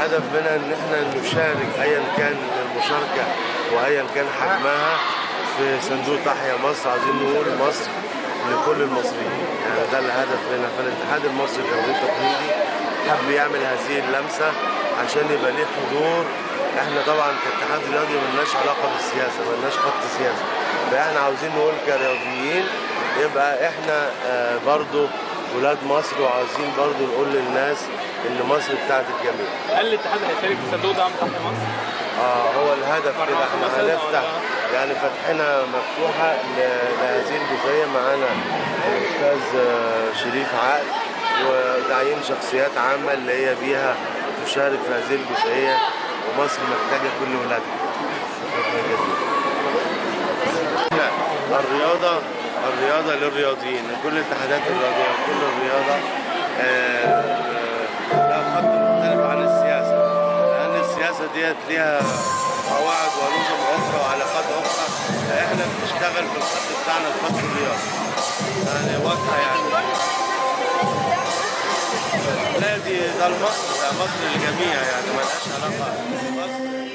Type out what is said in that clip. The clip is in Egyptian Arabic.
الهدف منها ان احنا نشارك ايا كان المشاركه وايا كان حجمها في صندوق تحيا مصر عايزين نقول مصر لكل المصريين يعني ده الهدف منها فالاتحاد المصري للرياضي التقليدي حب يعمل هذه اللمسه عشان يبقى ليه حضور احنا طبعا كاتحاد رياضي ملناش علاقه بالسياسه ملناش خط سياسي فاحنا عاوزين نقول كرياضيين يبقى احنا آه، برضو ولاد مصر وعاوزين برضو نقول للناس ان مصر بتاعت الجميع هل الاتحاد هيشارك في صندوق دعم تحيا مصر؟ اه هو الهدف كده مرات احنا مثلاً هنفتح ولا- يعني فتحنا مفتوحه ل- لهذه الجزئيه معانا الاستاذ آه، شريف عقل وداعين شخصيات عامه اللي هي بيها تشارك في هذه الجزئيه ومصر محتاجه كل ولادها شكرا جدا لا الرياضة الرياضة للرياضيين كل الاتحادات الرياضية وكل الرياضة آه، آه، لها خط مختلف عن السياسة لأن السياسة ديت ليها قواعد ونظم أخرى وعلاقات أخرى إحنا بنشتغل في الخط بتاعنا الخط الرياضي يعني واضحة يعني لا دي ده المصر ده مصر للجميع يعني ملهاش علاقة مصر